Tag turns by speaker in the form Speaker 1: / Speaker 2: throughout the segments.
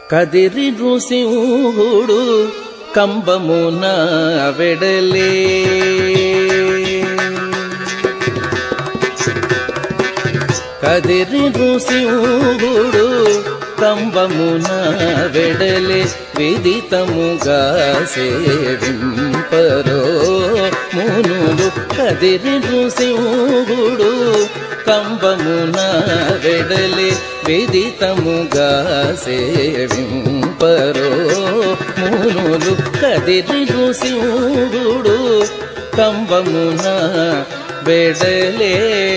Speaker 1: కదిరి ఋసింహుడు కంబమున వెడలే కదిరి ఋసింహుడు కంబమున వెడలే విదితముగా సేవింపరో మునులు కదిరి ఋసింహుడు కంబమున వెడలే విదితముగా సేవింపరో మునులు కదిరి ఋసింహుడు కంబమున వెడలే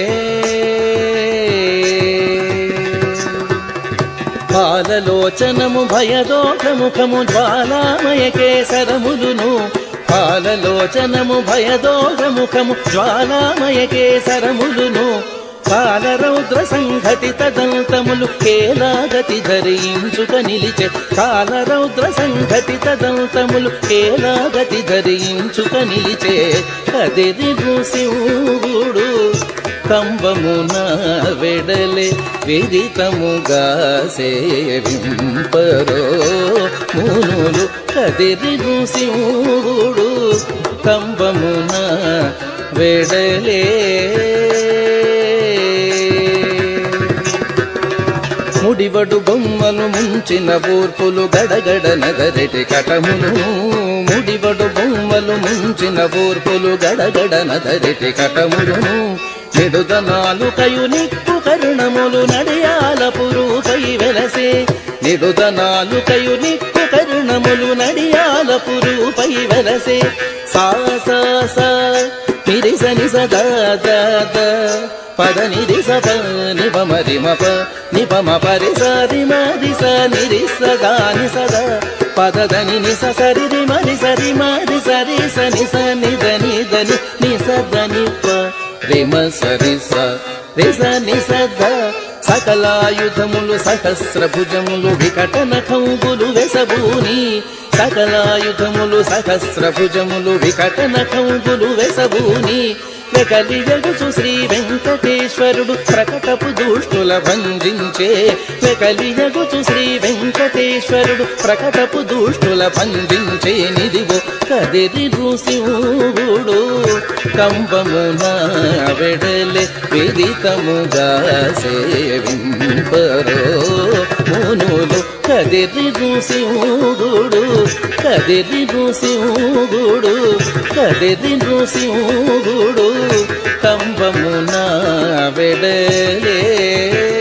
Speaker 1: పాలలోచనము భయదోషముఖము జ్వాలామయ కేసరములును పాలలోచనము భయదోషముఖము జ్వాలామయ కేసరములును కాలరౌద్ర సంఘటిత దంతములు కేలాగతి ధరించుక నిలిచే కాలరౌద్ర సంఘటిత దంతములు కేలాగతి ధరించుక నిలిచే కదిరి శివుడు కంబమున వెడలే విదితముగా సేవింపరో మునులు కదిరి శివుడు కంబమున వెడలే ముడివడు బొమ్మలు ముంచిన బూర్పులు గడగడ నగరెటి కటములు ముడివడు బొమ్మలు ముంచిన బూర్పులు గడగడ నదరెటి కటములును నిడుదనాలు కయు నిక్కు కరుణములు నడియాల పురుపై వెలసే నిడుదనాలు కయు నిక్కు కరుణములు నడియాల పురుపై వెలసే సా సా సా నిరిస నిస దా దా దా పద నిరి సప నిప మరి మప నిప మ పరి సరి మరి స నిరి సదా ని సదా పద దని ని స సరి రి మరి సరి మరి సరి స ని స ని దని దని ని స దని ప రి మ సరి స రి స ని స ద సకలాయుధములు సహస్రభుజములు వికటన కంబులు వెసబూని సకలాయుధములు సహస్రభుజములు వికటన కంబులు వెసబూని వెకలియగుచు శ్రీ వెంకటేశ్వరుడు ప్రకటపు దుష్టుల భంజించే వెకలియగుచు శ్రీ వెంకటేశ్వరుడు ప్రకటపు దుష్టుల భంజించే నిదిగో కదిరి శివుడు కంబమున వెడలే విదితముగా సేవింపరో మునులు కదిరి శివుడు కదిరి శివుడు కదిరి శివుడు కంబమున వెడలే